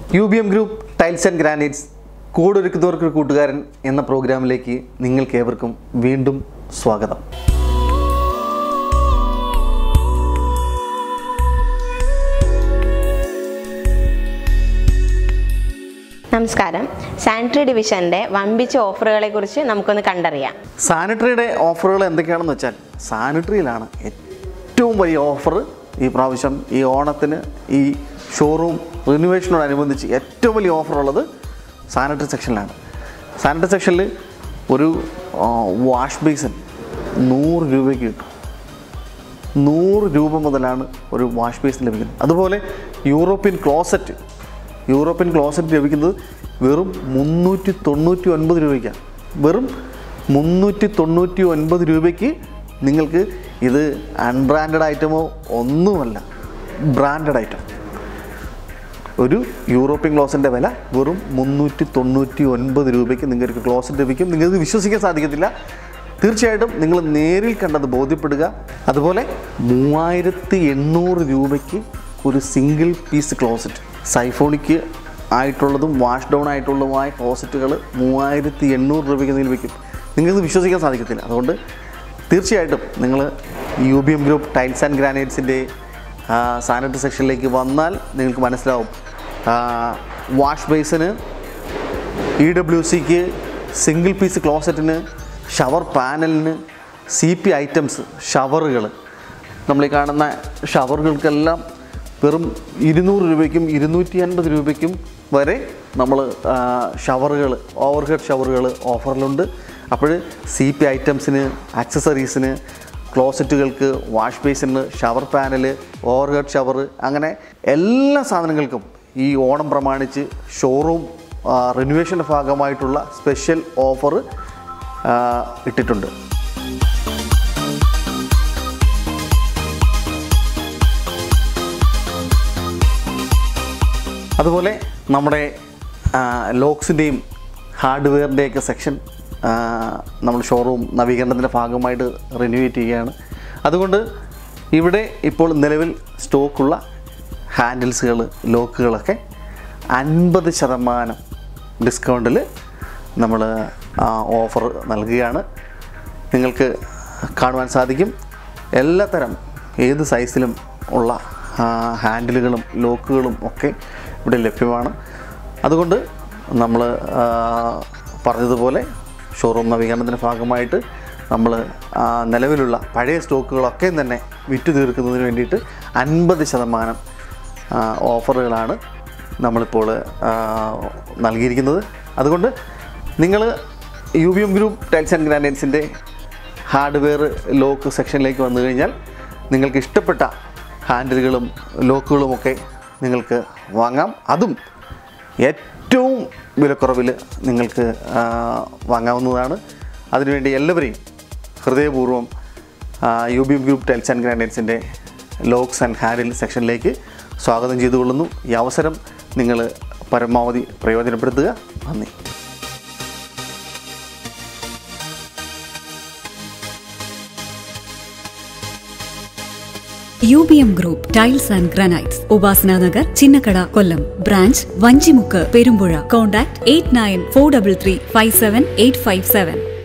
U B M group tiles and granites കൂടൊരുക്കുന്നവർക്ക് ഒരു കൂട്ടുകാരൻ എന്ന പ്രോഗ്രാമിലേക്ക് നിങ്ങൾക്ക് ഏവർക്കും വീണ്ടും സ്വാഗതം നമസ്കാരം സാനിറ്ററി ഡിവിഷൻ്റെ വമ്പിച്ച ഓഫറുകളെ കുറിച്ച് നമുക്കൊന്ന് കണ്ടറിയാം സാനിറ്ററിയുടെ ഓഫറുകൾ എന്തൊക്കെയാണെന്ന് വെച്ചാൽ സാനിറ്ററിയിലാണ് ഏറ്റവും വലിയ ഓഫർ ഈ പ്രാവശ്യം ഈ ഓണത്തിന് ഈ ഷോറൂം റിനുവേഷനോടനുബന്ധിച്ച് ഏറ്റവും വലിയ ഓഫർ ഉള്ളത് സാനിറ്ററി സെക്ഷനിലാണ് സാനിറ്ററി സെക്ഷനിൽ ഒരു ആ, വാഷ് ബേസിൻ നൂറ് രൂപയ്ക്ക് കിട്ടും നൂറ് രൂപ മുതലാണ് ഒരു വാഷ് ബേസിൻ ലഭിക്കുന്നത് അതുപോലെ യൂറോപ്യൻ ക്ലോസറ്റ് യൂറോപ്യൻ ക്ലോസറ്റ് ലഭിക്കുന്നത് വെറും മുന്നൂറ്റി തൊണ്ണൂറ്റി ഒൻപത് രൂപയ്ക്കാണ് വെറും മുന്നൂറ്റി തൊണ്ണൂറ്റി ഒൻപത് രൂപയ്ക്ക് നിങ്ങൾക്ക് ഇത് അൺബ്രാൻഡഡ് ഐറ്റമോ ഒന്നുമല്ല ബ്രാൻഡഡ് ഐറ്റം ഒരു യൂറോപ്യൻ ക്ലോസിൻ്റെ വില വെറും മുന്നൂറ്റി തൊണ്ണൂറ്റി ഒൻപത് രൂപയ്ക്ക് നിങ്ങൾക്ക് ക്ലോസറ്റ് ലഭിക്കും നിങ്ങൾക്ക് വിശ്വസിക്കാൻ സാധിക്കത്തില്ല തീർച്ചയായിട്ടും നിങ്ങൾ നേരിൽ കണ്ടത് ബോധ്യപ്പെടുക അതുപോലെ മൂവായിരത്തി എണ്ണൂറ് രൂപയ്ക്ക് ഒരു സിംഗിൾ പീസ് ക്ലോസറ്റ് സൈഫോണിക്ക് ആയിട്ടുള്ളതും വാഷ് ഡൗൺ ആയിട്ടുള്ളതുമായ ക്ലോസറ്റുകൾ മൂവായിരത്തി എണ്ണൂറ് രൂപയ്ക്ക് നിങ്ങൾ ലഭിക്കും നിങ്ങൾക്ക് വിശ്വസിക്കാൻ സാധിക്കത്തില്ല അതുകൊണ്ട് തീർച്ചയായിട്ടും നിങ്ങൾ U B M group tiles and ഗ്രാനൈറ്റ്സിൻ്റെ സാനിറ്ററി സെക്ഷനിലേക്ക് വന്നാൽ നിങ്ങൾക്ക് മനസ്സിലാവും വാഷ് ബേസിന് ഇ ഡബ്ല്യു സിക്ക് സിംഗിൾ പീസ് ക്ലോസറ്റിന് ഷവർ പാനലിന് സി പി ഐറ്റംസ് ഷവറുകൾ നമ്മൾ ഈ കാണുന്ന ഷവറുകൾക്കെല്ലാം വെറും ഇരുന്നൂറ് രൂപയ്ക്കും ഇരുന്നൂറ്റി അൻപത് രൂപയ്ക്കും വരെ നമ്മൾ ഷവറുകൾ ഓവർഹെഡ് ഷവറുകൾ ഓഫറിലുണ്ട് അപ്പോൾ സി പി ഐറ്റംസിന് ആക്സസറീസിന് ക്ലോസറ്റുകൾക്ക് വാഷ് ബേസിന് ഷവർ പാനൽ ഓവർഹെഡ് ഷവർ അങ്ങനെ എല്ലാ സാധനങ്ങൾക്കും ഈ ഓണം പ്രമാണിച്ച് ഷോറൂം റിനുവേഷൻ്റെ ഭാഗമായിട്ടുള്ള സ്പെഷ്യൽ ഓഫർ ഇട്ടിട്ടുണ്ട് അതുപോലെ നമ്മുടെ ലോക്സിൻ്റെയും ഹാർഡ്വെയറിൻ്റെയൊക്കെ സെക്ഷൻ നമ്മൾ ഷോറൂം നവീകരണത്തിൻ്റെ ഭാഗമായിട്ട് റിന്യൂവേറ്റ് ചെയ്യുകയാണ് അതുകൊണ്ട് ഇവിടെ ഇപ്പോൾ നിലവിൽ സ്റ്റോക്കുള്ള ഹാൻഡിൽസുകൾ ലോക്കുകളൊക്കെ അൻപത് ശതമാനം ഡിസ്കൗണ്ടിൽ നമ്മൾ ഓഫർ നൽകുകയാണ് നിങ്ങൾക്ക് കാണുവാൻ സാധിക്കും എല്ലാത്തരം ഏത് സൈസിലും ഉള്ള ആ, ഹാൻഡിലുകളും ലോക്കുകളും ഒക്കെ ഇവിടെ ലഭ്യമാണ് അതുകൊണ്ട് നമ്മൾ ആ, പറഞ്ഞതുപോലെ ഷോറൂം നവീകരണത്തിൻ്റെ ഭാഗമായിട്ട് നമ്മൾ ആ, നിലവിലുള്ള പഴയ സ്റ്റോക്കുകളൊക്കെ തന്നെ വിറ്റു തീർക്കുന്നതിന് വേണ്ടിയിട്ട് അൻപത് ശതമാനം ആ, ഓഫറുകളാണ് നമ്മളിപ്പോൾ ആ, നൽകിയിരിക്കുന്നത് അതുകൊണ്ട് നിങ്ങൾ U B M group tiles and ഗ്രാനൈറ്റ്സിൻ്റെ ഹാർഡ്വെയർ ലോക്ക് സെക്ഷനിലേക്ക് വന്നു കഴിഞ്ഞാൽ നിങ്ങൾക്ക് ഇഷ്ടപ്പെട്ട ഹാൻഡിലുകളും ലോക്കുകളുമൊക്കെ നിങ്ങൾക്ക് വാങ്ങാം അതും ഏറ്റവും വിലക്കുറവിൽ നിങ്ങൾക്ക് ആ, വാങ്ങാവുന്നതാണ് അതിനുവേണ്ടി എല്ലാവരെയും ഹൃദയപൂർവ്വം U B M group tiles and ഗ്രാനൈറ്റ്സിൻ്റെ ലോക്സ് ആൻഡ് ഹാൻഡിൽ സെക്ഷനിലേക്ക് സ്വാഗതം ചെയ്തുകൊള്ളുന്നു ഈ അവസരം നിങ്ങൾ പരമാവധി പ്രയോജനപ്പെടുത്തുക നന്ദി U B M group tiles and granites Upasana Nagar Chinnakada Kollam branch Vanchimukku Perumpuzha contact eight nine four double three five seven eight five seven